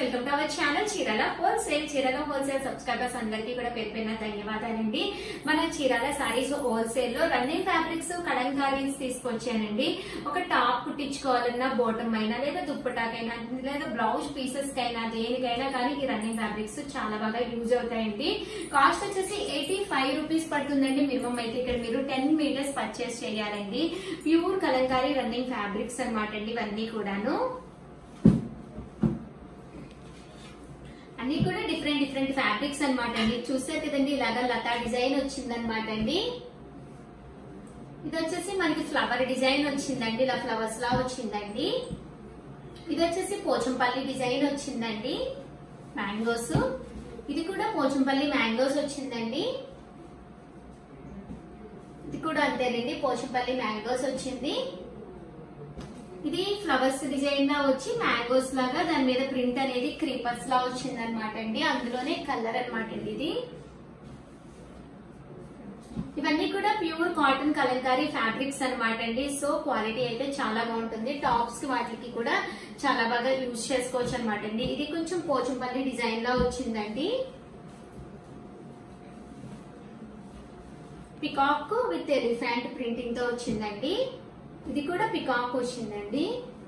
welcome to our channel Chirala wholesale Chirala wholesale subscribers అందరికీ కూడా పేరు పేరున ధన్యవాదాలండి మన చీరాల సారీస్ హోల్సేల్ లో రన్నింగ్ ఫ్యాబ్రిక్స్ కలంకారీస్ తీసుకొచ్చానండి ఒక టాప్ కుట్టించుకోవాలన్నా బోటం అయినా లేదా దుప్పటాకైనా లేదా బ్లౌజ్ పీసెస్ కైనా దేనికైనా కానీ ఈ రన్నింగ్ ఫ్యాబ్రిక్స్ చాలా బాగా యూజ్ అవుతాయండి కాస్ట్ వచ్చేసి ఎయిటీ ఫైవ్ రూపీస్ పడుతుందండి మినిమం అయితే ఇక్కడ మీరు టెన్ మీటర్స్ పర్చేస్ చేయాలండి ప్యూర్ కలంకారీ రన్నింగ్ ఫ్యాబ్రిక్స్ అన్నమాట అండి ఇవన్నీ కూడాను అన్ని కూడా డిఫరెంట్ డిఫరెంట్ ఫ్యాబ్రిక్స్ అన్నమాట అండి చూసారు కదండి ఇలాగా లతా డిజైన్ వచ్చింది అనమాట అండి ఇది వచ్చేసి మనకి ఫ్లవర్ డిజైన్ వచ్చిందండి ఇలా ఫ్లవర్స్ లా వచ్చిందండి ఇది వచ్చేసి పోచంపల్లి డిజైన్ వచ్చిందండి మ్యాంగోస్ ఇది కూడా పోచంపల్లి మ్యాంగోస్ వచ్చిందండి ఇది కూడా అంతేనండి పోచంపల్లి మ్యాంగోస్ వచ్చింది ఇది ఫ్లవర్స్ డిజైన్ లా వచ్చి మ్యాంగోస్ లాగా దాని మీద ప్రింట్ అనేది క్రీపర్స్ లా వచ్చింది అనమాట అండి అందులోనే కలర్ అనమాట అండి ఇది ఇవన్నీ కూడా ప్యూర్ కాటన్ కలంకారీ ఫ్యాబ్రిక్స్ అనమాట అండి సో క్వాలిటీ అయితే చాలా బాగుంటుంది టాప్స్ కి వాటికి కూడా చాలా బాగా యూజ్ చేసుకోవచ్చు అనమాట అండి ఇది కొంచెం పోచంపల్లి డిజైన్ లా వచ్చిందండి పికాక్ విత్ ఎలిఫెంట్ ప్రింటింగ్ తో వచ్చిందండి ఇది కూడా పికాక్ వచ్చిందండి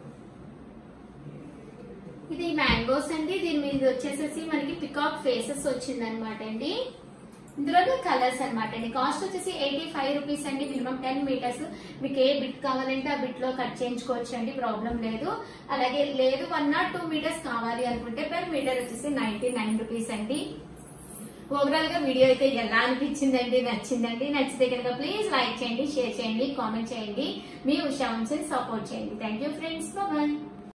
ఇది మ్యాంగోస్ అండి దీని మీద వచ్చేసేసి మనకి పికాక్ ఫేసెస్ వచ్చింది అనమాట అండి ఇందులోనే కలర్స్ అనమాట అండి కాస్ట్ వచ్చేసి ఎయిటీ ఫైవ్ రూపీస్ అండి మినిమం టెన్ మీటర్స్ మీకు ఏ బిట్ కావాలంటే ఆ బిట్ లో కట్ చేయించుకోవచ్చు అండి ప్రాబ్లం లేదు అలాగే లేదు వన్ నాట్ టూ మీటర్స్ కావాలి అనుకుంటే పర్ మీటర్ వచ్చేసి నైన్టీ నైన్ రూపీస్ అండి ఓవరాల్ గా వీడియో అయితే ఎలా అనిపించిందండి నచ్చిందండి నచ్చితే కనుక ప్లీజ్ లైక్ చేయండి షేర్ చేయండి కామెంట్ చేయండి మీ ఉషా వంశీ సపోర్ట్ చేయండి థ్యాంక్ యూ ఫ్రెండ్స్ బాయ్